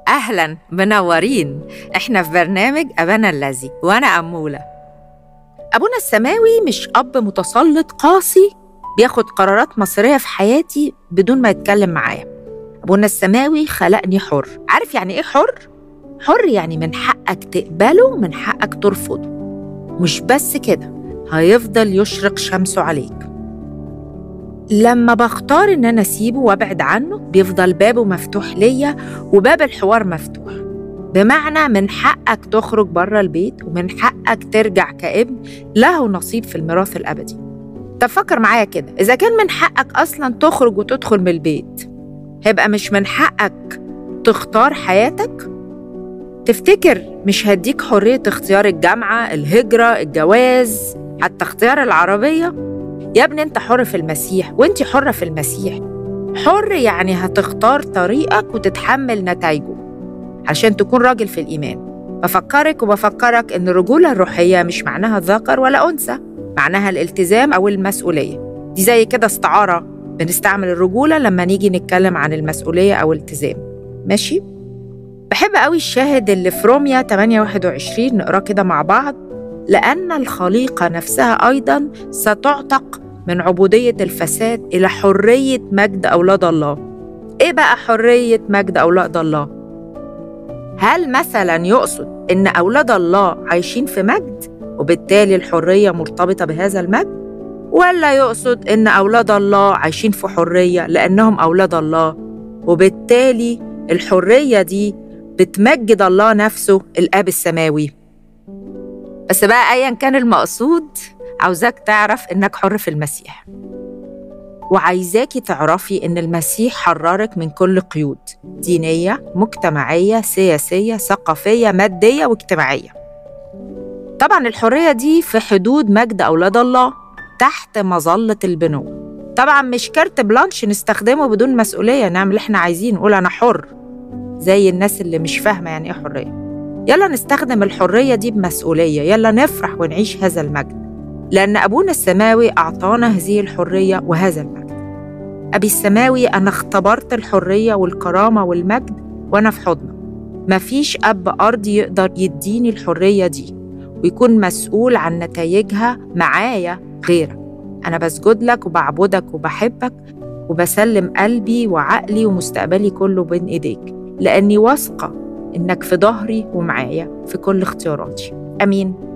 أهلا منورين إحنا في برنامج أبانا الذي وأنا أمولة أبونا السماوي مش أب متسلط قاسي بياخد قرارات مصيرية في حياتي بدون ما يتكلم معايا أبونا السماوي خلقني حر عارف يعني إيه حر؟ حر يعني من حقك تقبله من حقك ترفضه مش بس كده هيفضل يشرق شمسه عليك لما بختار ان انا اسيبه وابعد عنه بيفضل بابه مفتوح ليا وباب الحوار مفتوح بمعنى من حقك تخرج بره البيت ومن حقك ترجع كابن له نصيب في الميراث الابدي طب فكر معايا كده اذا كان من حقك اصلا تخرج وتدخل من البيت هيبقى مش من حقك تختار حياتك تفتكر مش هديك حرية اختيار الجامعة الهجرة الجواز حتى اختيار العربية يا ابني انت حر في المسيح وانت حرة في المسيح حر يعني هتختار طريقك وتتحمل نتائجه عشان تكون راجل في الإيمان بفكرك وبفكرك إن الرجولة الروحية مش معناها ذكر ولا أنثى معناها الالتزام أو المسؤولية دي زي كده استعارة بنستعمل الرجولة لما نيجي نتكلم عن المسؤولية أو الالتزام ماشي؟ بحب قوي الشاهد اللي في روميا 8 21 نقراه كده مع بعض لأن الخليقة نفسها أيضا ستعتق من عبودية الفساد إلى حرية مجد أولاد الله إيه بقى حرية مجد أولاد الله؟ هل مثلا يقصد إن أولاد الله عايشين في مجد وبالتالي الحرية مرتبطة بهذا المجد؟ ولا يقصد إن أولاد الله عايشين في حرية لأنهم أولاد الله وبالتالي الحرية دي بتمجد الله نفسه الآب السماوي بس بقى أيا كان المقصود عاوزاك تعرف إنك حر في المسيح وعايزاكي تعرفي إن المسيح حررك من كل قيود دينية مجتمعية سياسية ثقافية مادية واجتماعية طبعا الحرية دي في حدود مجد أولاد الله تحت مظلة البنوة طبعا مش كارت بلانش نستخدمه بدون مسؤولية نعمل اللي احنا عايزين نقول أنا حر زي الناس اللي مش فاهمة يعني إيه حرية يلا نستخدم الحرية دي بمسؤولية يلا نفرح ونعيش هذا المجد لأن أبونا السماوي أعطانا هذه الحرية وهذا المجد أبي السماوي أنا اختبرت الحرية والكرامة والمجد وأنا في حضنه مفيش أب أرضي يقدر يديني الحرية دي ويكون مسؤول عن نتائجها معايا غيرك أنا بسجد لك وبعبدك وبحبك وبسلم قلبي وعقلي ومستقبلي كله بين إيديك لأني واثقة إنك في ظهري ومعايا في كل اختياراتي أمين